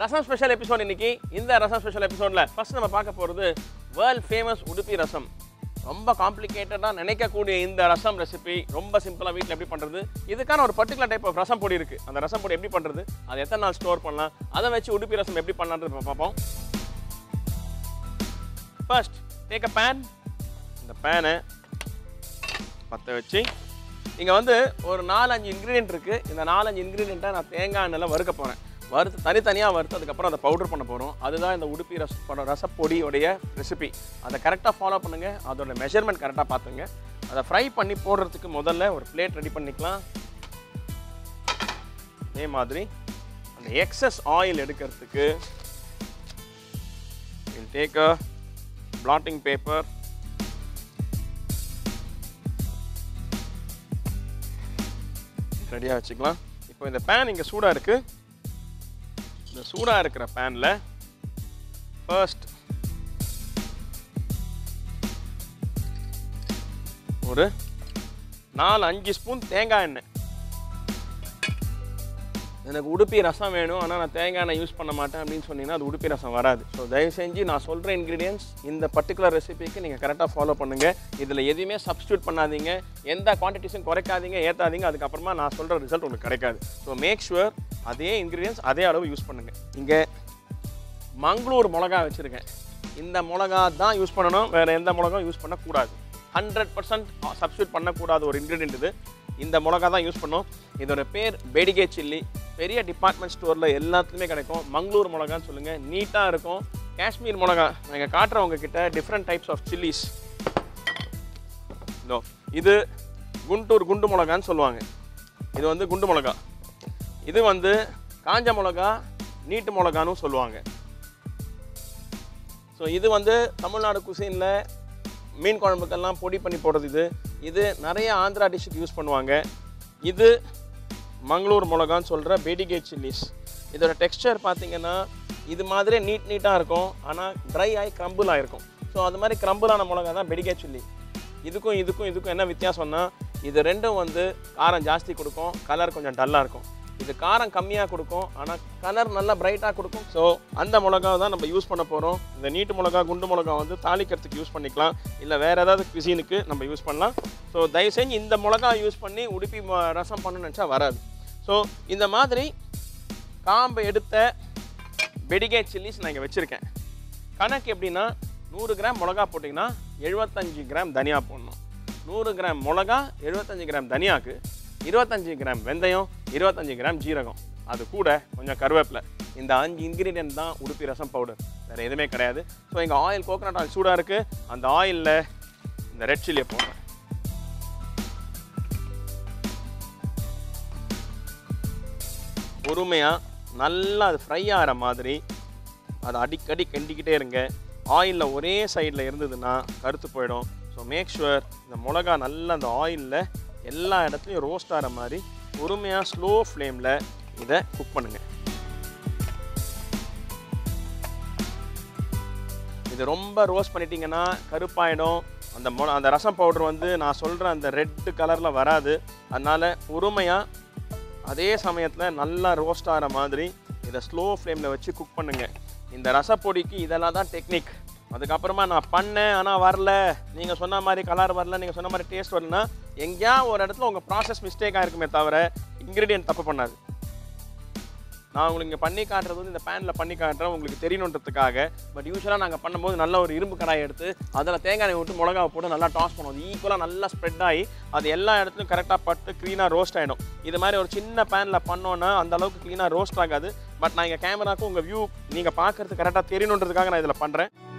ரசம் special episode இன்னைக்கு இந்த ரசம் special எபிசோட்ல ஃபர்ஸ்ட் நம்ம பார்க்க போகிறது வேர்ல்ட் ஃபேமஸ் உடுப்பி ரசம் ரொம்ப காம்ப்ளிகேட்டடாக நினைக்கக்கூடிய இந்த ரசம் ரெசிபி ரொம்ப சிம்பிளாக வீட்டில் எப்படி பண்ணுறது இதுக்கான ஒரு பர்டிகுலர் டைப் ஆஃப் ரசம் பொடி இருக்குது அந்த ரசம் பொடி எப்படி பண்ணுறது அது எத்தனை நாள் ஸ்டோர் பண்ணலாம் அதை வச்சு உடுப்பி ரசம் எப்படி பண்ணலான்றது இப்ப பார்ப்போம் ஃபர்ஸ்ட் டேக் அ பேன் இந்த பேனை பற்ற வச்சு இங்கே வந்து ஒரு நாலஞ்சு இன்க்ரீடியன்ட் இருக்குது இந்த நாலஞ்சு இன்க்ரீடியண்ட்டை நான் தேங்காய் எண்ணெயில் வறுக்க போகிறேன் வறுத்து தனித்தனியாக வறுத்து அதுக்கப்புறம் அதை பவுடர் பண்ண போகிறோம் அதுதான் இந்த உடுப்பி ரச பட ரசப்பொடியோடைய ரெசிபி அதை கரெக்டாக ஃபாலோ பண்ணுங்கள் அதோட மெஷர்மெண்ட் கரெக்டாக பார்த்துங்க அதை ஃப்ரை பண்ணி போடுறதுக்கு முதல்ல ஒரு பிளேட் ரெடி பண்ணிக்கலாம் அதே மாதிரி அந்த எக்ஸஸ் ஆயில் எடுக்கிறதுக்கு டேக் அ பிளாட்டிங் பேப்பர் ரெடியாக வச்சுக்கலாம் இப்போ இந்த பேன் இங்கே சூடாக இருக்குது இந்த சூடாக இருக்கிற பேனில் ஃபர்ஸ்ட் ஒரு நாலு அஞ்சு ஸ்பூன் தேங்காய் எண்ணெய் எனக்கு உடுப்பி ரசம் வேணும் ஆனால் நான் தேங்காய் எண்ணெய் யூஸ் பண்ண மாட்டேன் அப்படின்னு சொன்னீங்கன்னா அது உடுப்பி ரசம் வராது ஸோ தயவு செஞ்சு நான் சொல்கிற இன்க்ரீடியன்ஸ் இந்த பர்டிகுலர் ரெசிபிக்கு நீங்கள் கரெக்டாக ஃபாலோ பண்ணுங்கள் இதில் எதுவுமே சப்ஸ்டியூட் பண்ணாதீங்க எந்த குவான்டிட்டிஸும் குறைக்காதீங்க ஏற்றாதீங்க அதுக்கப்புறமா நான் சொல்கிற ரிசல்ட் உங்களுக்கு கிடைக்காது ஸோ மேக் ஷுவர் அதே இன்க்ரீடியன்ஸ் அதே அளவு யூஸ் பண்ணுங்கள் இங்கே மங்களூர் மிளகா வச்சுருக்கேன் இந்த மிளகா தான் யூஸ் பண்ணணும் வேறு எந்த மிளகாவும் யூஸ் பண்ணக்கூடாது ஹண்ட்ரட் பர்சன்ட் சப்ஸ்டியூட் பண்ணக்கூடாத ஒரு இன்க்ரீடியன்ட் இது இந்த மிளகா தான் யூஸ் பண்ணோம் இதோட பேர் பெடிகே சில்லி பெரிய டிபார்ட்மெண்ட் ஸ்டோரில் எல்லாத்துலேயுமே கிடைக்கும் மங்களூர் மிளகான்னு சொல்லுங்கள் நீட்டாக இருக்கும் காஷ்மீர் மிளகா நாங்கள் காட்டுறவங்க கிட்ட டிஃப்ரெண்ட் டைப்ஸ் ஆஃப் சில்லிஸ் இதோ இது குண்டூர் குண்டு மிளகான்னு சொல்லுவாங்க இது வந்து குண்டு மிளகா இது வந்து காஞ்ச மிளகா நீட்டு மிளகான்னு சொல்லுவாங்க ஸோ இது வந்து தமிழ்நாடு குசினில் மீன் குழம்புக்கெல்லாம் பொடி பண்ணி போடுறது இது இது நிறைய ஆந்திரா டிஷ்ஷுக்கு யூஸ் பண்ணுவாங்க இது மங்களூர் மிளகான்னு சொல்கிற பெடிகே சில்லிஸ் இதோட டெக்ஸ்சர் பார்த்தீங்கன்னா இது மாதிரியே நீட் நீட்டாக இருக்கும் ஆனால் ட்ரை ஆகி crumble ஆகிருக்கும் ஸோ அது மாதிரி crumble-ஆன மிளகா தான் பெடிகே சில்லி இதுக்கும் இதுக்கும் இதுக்கும் என்ன வித்தியாசம்னா இது ரெண்டும் வந்து காரம் ஜாஸ்தி கொடுக்கும் கலர் கொஞ்சம் டல்லாக இருக்கும் இது காரம் கம்மியாக கொடுக்கும் ஆனால் கலர் நல்லா பிரைட்டாக கொடுக்கும் ஸோ அந்த மிளகா தான் நம்ம யூஸ் பண்ண போகிறோம் இந்த நீட்டு மிளகா குண்டு மிளகா வந்து தாளிக்கிறதுக்கு யூஸ் பண்ணிக்கலாம் இல்லை வேறு ஏதாவது குசினுக்கு நம்ம யூஸ் பண்ணலாம் ஸோ தயவு செஞ்சு இந்த மிளகா யூஸ் பண்ணி உடுப்பி ம- ரசம் பண்ணணும்னு நினச்சா வராது ஸோ இந்த மாதிரி காம்பை எடுத்த பெடிகே சில்லிஸ் நான் இங்கே வச்சுருக்கேன் கணக்கு எப்படின்னா நூறு கிராம் மிளகா போட்டிங்கன்னா எழுபத்தஞ்சு கிராம் தனியா போடணும் நூறு கிராம் மிளகா எழுபத்தஞ்சு கிராம் தனியாக்கு இருபத்தஞ்சு கிராம் வெந்தயம் இருபத்தஞ்சு கிராம் ஜீரகம் அது கூட கொஞ்சம் கருவேப்பிலை இந்த அஞ்சு இன்க்ரீடியன்ட் தான் உடுப்பி ரசம் பவுடர் வேறு எதுவுமே கிடையாது ஸோ இங்கே ஆயில் கோகனட் ஆயில் சூடாக இருக்குது அந்த ஆயிலில் இந்த ரெட் சில்லியை போடுறேன் பொறுமையாக நல்லா அது ஃப்ரை ஆகிற மாதிரி அதை அடிக்கடி கிண்டிக்கிட்டே இருங்க ஆயிலில் ஒரே சைடில் இருந்ததுன்னா கருத்து போயிடும் ஸோ மேக் ஷுவர் இந்த மிளகா நல்லா அந்த ஆயிலில் எல்லா இடத்துலையும் ரோஸ்ட் ஆகிற மாதிரி பொறுமையாக ஸ்லோ ஃப்ளேமில் இதை குக் பண்ணுங்கள் இது ரொம்ப ரோஸ்ட் பண்ணிட்டீங்கன்னா கருப்பாயிடும் அந்த மொ அந்த ரசம் பவுடர் வந்து நான் சொல்கிற அந்த ரெட்டு கலரில் வராது அதனால் பொறுமையாக அதே சமயத்தில் நல்லா ரோஸ்ட் ஆகிற மாதிரி இதை ஸ்லோ ஃப்ளேமில் வச்சு குக் பண்ணுங்கள் இந்த ரசப்பொடிக்கு இதெல்லாம் தான் டெக்னிக் அதுக்கப்புறமா நான் பண்ணேன் ஆனால் வரல நீங்கள் சொன்ன மாதிரி கலர் வரல நீங்கள் சொன்ன மாதிரி டேஸ்ட் வரலன்னா எங்கேயா ஒரு இடத்துல உங்கள் ப்ராசஸ் மிஸ்டேக்காக இருக்குமே தவிர இன்க்ரீடியன்ட் தப்பு பண்ணாது நான் உங்களுக்கு இங்கே பண்ணி காட்டுறது வந்து இந்த பேனில் பண்ணி காட்டுறேன் உங்களுக்கு தெரியணுன்றதுக்காக பட் யூஸ்வலாக நாங்கள் பண்ணும்போது நல்ல ஒரு இரும்பு கடாயை எடுத்து அதில் தேங்காய் எண்ணெய் விட்டு மிளகாவை போட்டு நல்லா டாஸ் பண்ணுவோம் அது ஈக்குவலாக நல்லா ஸ்ப்ரெட் ஆகி அது எல்லா இடத்துலையும் கரெக்டாக பட்டு க்ளீனாக ரோஸ்ட் ஆகிடும் இது மாதிரி ஒரு சின்ன பேனில் பண்ணோன்னா அந்த அளவுக்கு க்ளீனாக ரோஸ்ட் ஆகாது பட் நான் இங்கே கேமராக்கும் உங்கள் வியூ நீங்கள் பார்க்குறது கரெக்டாக தெரியணுன்றதுக்காக நான் இதில் பண்ணுறேன்